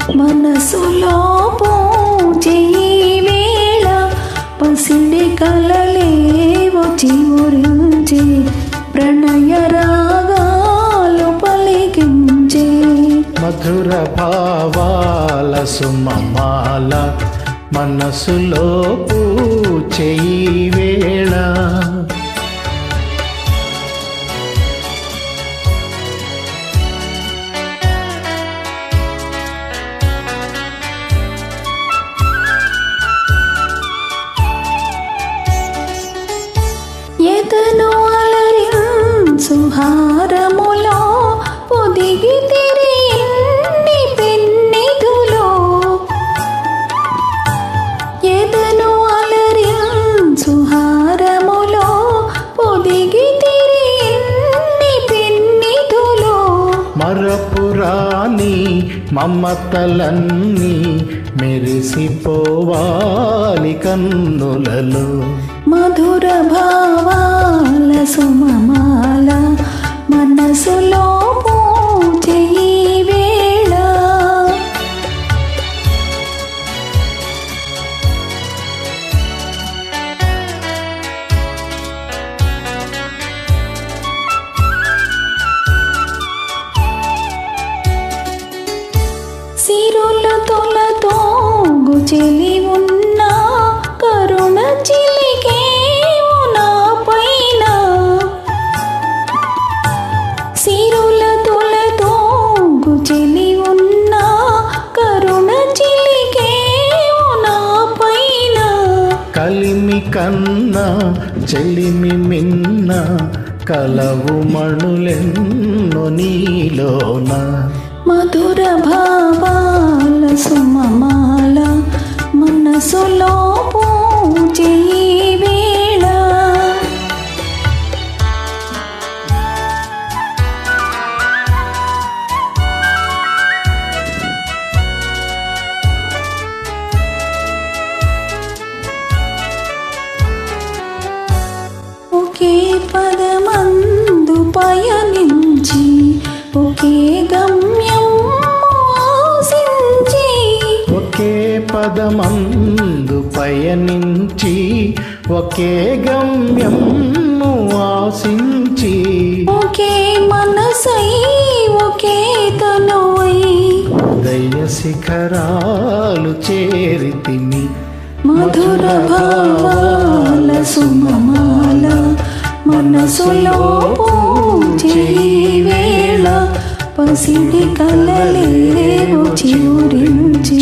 మనసులో పూజే వేళ పసిడి కలలే వచ్చి ఊరించే ప్రణయ రాగాలు పలికించే మధుర భావాల సుమమాల మనసులో పూచేయి వేళ ఎదను అలరించు హారములో పొదిగి తిరిగి పెన్నిధులో ఎదను అలరించు హారములో పొదిగి తిరిగి పెన్నిధులో మరపురాని మమతలన్నీ మెరిసిపోవాలి కన్నులలో మధుర భావాల సుమమాల మనసులో పూజే వేళ సిరుల తొలతో గుచెలి ఉన్న కరుణ చిలికే నా పైన సిరుల తొలతో గుచెలి ఉన్న కరుణ చిలికే నా పైన కలిమి కన్నా చెలిమి మిన్న కలవు మణులెన్నో నీలోన మధుర భావాల సుమమాల మనసులో పూజే వేళ ఒకే పదమందు పయనించి ఒకే గమ్యం ఆశించి ఒకే పదమందు పయనించి ఒకే గమ్యం ఆశించి ఒకే మనసై ఒకే తనువై దయ శిఖరాలు చేరితిమి మధుర భావాల సుమమాల మనసులో పూజే వేళ పసిడి కలలే చివురించి